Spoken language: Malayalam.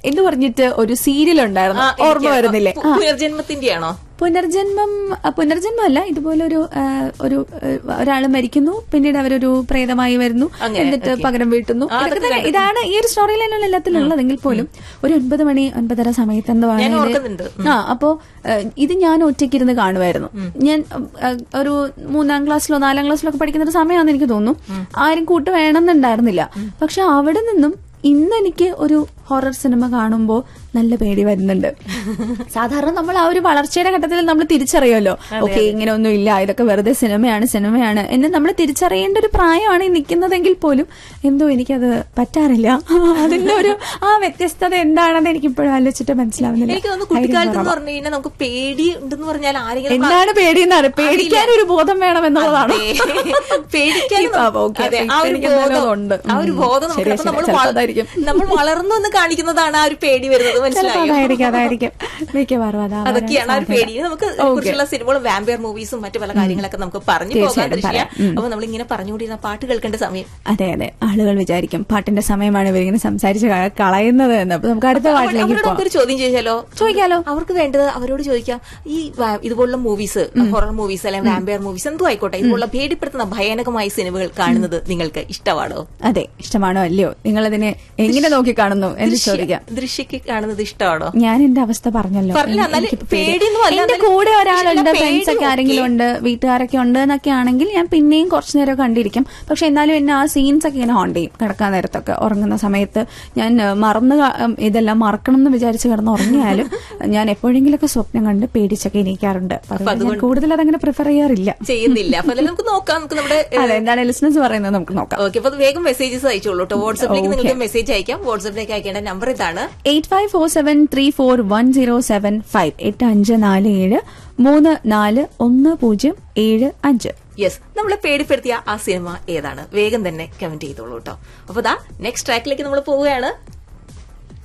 എന്ന് പറഞ്ഞിട്ട് ഒരു സീരിയൽ ഉണ്ടായിരുന്നു ആ, ഓർമ്മ എനിക്ക് വരുന്നില്ലേ പു- പുനർജന്മത്തിന്റെയാണോ പുനർജന്മം അ, പുനർജന്മമല്ല ഇതുപോലൊരു ആ, ഒരു ഒരാൾ മരിക്കുന്നു പിന്നീട് അവരൊരു പ്രേതമായി വരുന്നു അങ്ങനെ, എന്നിട്ട് okay. പകരം വീട്ടുന്നു ആ, ഇതൊക്കെ അതൊക്കെ തന്നെ ഇതാണ് ഈ ഒരു സ്റ്റോറി ലൈനിലുള്ള എല്ലാത്തിലും ഉള്ളതെങ്കിൽ പോലും ഒരു ഒൻപത് മണി ഒൻപതര സമയത്ത് എന്തോ ഞാൻ ആണ് ഇത്. ഓർക്കുന്നുണ്ട്. ആ അപ്പോ ആ, ഇത് ഞാൻ ഒറ്റയ്ക്കിരുന്ന് കാണുമായിരുന്നു ഞാൻ ആ, ഒരു മൂന്നാം ക്ലാസ്സിലോ നാലാം ക്ലാസ്സിലോ ഒക്കെ പഠിക്കുന്ന ഒരു സമയമാണെന്ന് എനിക്ക് തോന്നുന്നു ആരും കൂട്ട് വേണമെന്നുണ്ടായിരുന്നില്ല പക്ഷെ അവിടെ നിന്നും ഇന്ന് എനിക്ക് ഒരു ഹൊറർ സിനിമ കാണുമ്പോൾ നല്ല പേടി വരുന്നുണ്ട് സാധാരണ നമ്മൾ ആ ഒരു വളർച്ചയുടെ ഘട്ടത്തിൽ നമ്മൾ തിരിച്ചറിയുമല്ലോ ഓക്കെ ഇങ്ങനെ ഒന്നും ഇല്ല ഇതൊക്കെ വെറുതെ സിനിമയാണ് സിനിമയാണ് എന്ന് നമ്മൾ തിരിച്ചറിയേണ്ട ഒരു പ്രായമാണ് ഈ നിൽക്കുന്നതെങ്കിൽ പോലും എന്തോ എനിക്കത് പറ്റാറില്ല അതിന്റെ ഒരു ആ വ്യത്യസ്തത എന്താണെന്ന് എനിക്ക് ഇപ്പോഴും ആലോചിച്ചിട്ട് മനസ്സിലാവുന്നില്ല എനിക്ക് തോന്നുന്നു കുട്ടിക്കാലത്ത് എന്ന് പറഞ്ഞു കഴിഞ്ഞാൽ നമുക്ക് പേടി ഉണ്ടെന്ന് പറഞ്ഞാൽ ആരെങ്കിലും എന്താണ് പേടിയെന്നാണ് പേടിക്കാൻ ഒരു ബോധം വേണം എന്നുള്ളതാണ് പേടിക്കാനും ആ, okay. അതെ, ആ ഒരു പേടിക്കാൻ ബോധം ഉണ്ട്. ആ ഒരു ഉം. ബോധം നമുക്ക് ശരിയാ, അപ്പൊ ശരിയാ. നമ്മൾ ചിലപ്പോ വള- അതായിരിക്കും. നമ്മൾ വളർന്നു എന്ന് കാണിക്കുന്നതാണ് ആ ഒരു പേടി വരുന്നത് ചിലപ്പോ മനസ്സിലായോ അതായിരിക്കും അതായിരിക്കും മിക്കവാറും അതാ വരാൻ അതൊക്കെയാണ് ആ ഒരു സാധ്യത. പേടി നമുക്ക് Okay. കുറിച്ചുള്ള സിനിമകളും വാമ്പിയർ മൂവീസും മറ്റു പല കാര്യങ്ങളൊക്കെ നമുക്ക് പറഞ്ഞു പോകാൻ തീർച്ചയായിട്ടും ദൃശ്യ പറയാം. ഉം. അപ്പൊ നമ്മൾ ഇങ്ങനെ പറഞ്ഞുകൊണ്ടിരുന്ന പാട്ട് കേൾക്കേണ്ട സമയം അതെ അതെ ആളുകൾ വിചാരിക്കും പാട്ടിന്റെ സമയമാണ് ഇവരിങ്ങനെ സംസാരിച്ച് ക- കളയുന്നത് എന്ന് അപ്പൊ നമുക്ക് അടുത്ത അവ- പാട്ടിലേക്ക് അവരോട് പോവാം നമുക്കൊരു ചോദ്യം ചോദിച്ചാലോ ചോദിക്കാലോ. അവർക്ക് വേണ്ടത് അവരോട് ചോദിക്കാം ഈ വ- ഇതുപോലുള്ള മൂവീസ് ഹൊറർ മൂവീസ് അല്ലെങ്കിൽ വാമ്പിയർ മൂവീസ് എന്തോ ആയിക്കോട്ടെ ഇതുപോലുള്ള പേടിപ്പെടുത്തുന്ന ഭയാനകമായ സിനിമകൾ കാണുന്നത് നിങ്ങൾക്ക് ഇഷ്ടമാണോ അതെ ഇഷ്ടമാണോ അല്ലയോ നിങ്ങൾ അതിനെ എങ്ങനെ നോക്കി കാണുന്നു എന്ന് ദൃശ്യ- ചോദിക്കാം ദൃശ്യക്ക് കാണുന്നത് ഇഷ്ടമാണോ ഞാൻ എന്റെ അവസ്ഥ പറഞ്ഞല്ലോ പറഞ്ഞില്ല, എനിക്ക് എന്നാലും എനിക്കിപ്പോ പേടി. പേടിയൊന്നും അല്ല, എന്റെ എന്നാലും കൂടെ ഒരാളുണ്ട് ഇഷ്ടമല്ല, ഫ്രണ്ട്സ് ഒക്കെ പേടി ആരെങ്കിലും okay. ഉണ്ട് വീട്ടുകാരൊക്കെ ഉണ്ട് എന്നൊക്കെ ആണെങ്കിൽ ഞാൻ പിന്നെയും കുറച്ചു നേരം കണ്ടിരിക്കും പക്ഷെ എന്നാലും എന്നെ ആ സീൻസ് ഒക്കെ ഇങ്ങനെ ഹോണ്ട് ചെയ്യും കിടക്കാൻ നേരത്തൊക്കെ ഉറങ്ങുന്ന സമയത്ത് ഞാൻ ഏഹ്, മറന്ന് ക- ഉം, ഇതെല്ലാം മറക്കണം എന്ന് വിചാരിച്ച് കിടന്ന് ഉറങ്ങിയാലും ഞാൻ എപ്പോഴെങ്കിലൊക്കെ സ്വപ്നം കണ്ട് പേടിച്ചൊക്കെ ഇരിക്കാറുണ്ട് അപ്പൊ അതുകൊണ്ട് ഞാൻ കൂടുതൽ അതങ്ങനെ പ്രിഫർ ചെയ്യാറില്ല ചെയ്യുന്നില്ല അപ്പൊ അതിൽ നമുക്ക് നോക്കാം നമുക്ക് നമ്മുടെ അതെ എന്താണ് ലിസ്ണസ് പറയുന്നത് നമുക്ക് നോക്കാം ഓക്കെ അപ്പൊ വേഗം മെസ്സേജസ് അയച്ചോളൂ കേട്ടോ വാട്സ്ആപ്പിലേക്ക് Okay. നിങ്ങൾക്ക് മെസ്സേജ് അയക്കാം വാട്സ്ആപ്പിലേക്ക് അയക്കേണ്ട നമ്പർ ഇതാണ് eight five four seven three four one zero seven five എട്ട് അഞ്ച് നാല് ഏഴ് മൂന്ന് നാല് ഒന്ന് പൂജ്യം ഏഴ് അഞ്ച് യെസ് നമ്മളെ പേടിപ്പെടുത്തിയ ആ സിനിമ ഏതാണ് വേഗം തന്നെ കമന്റ് ചെയ്തോളൂ കേട്ടോ അപ്പൊ ദാ നെക്സ്റ്റ് ട്രാക്കിലേക്ക് നമ്മൾ പോവുകയാണ്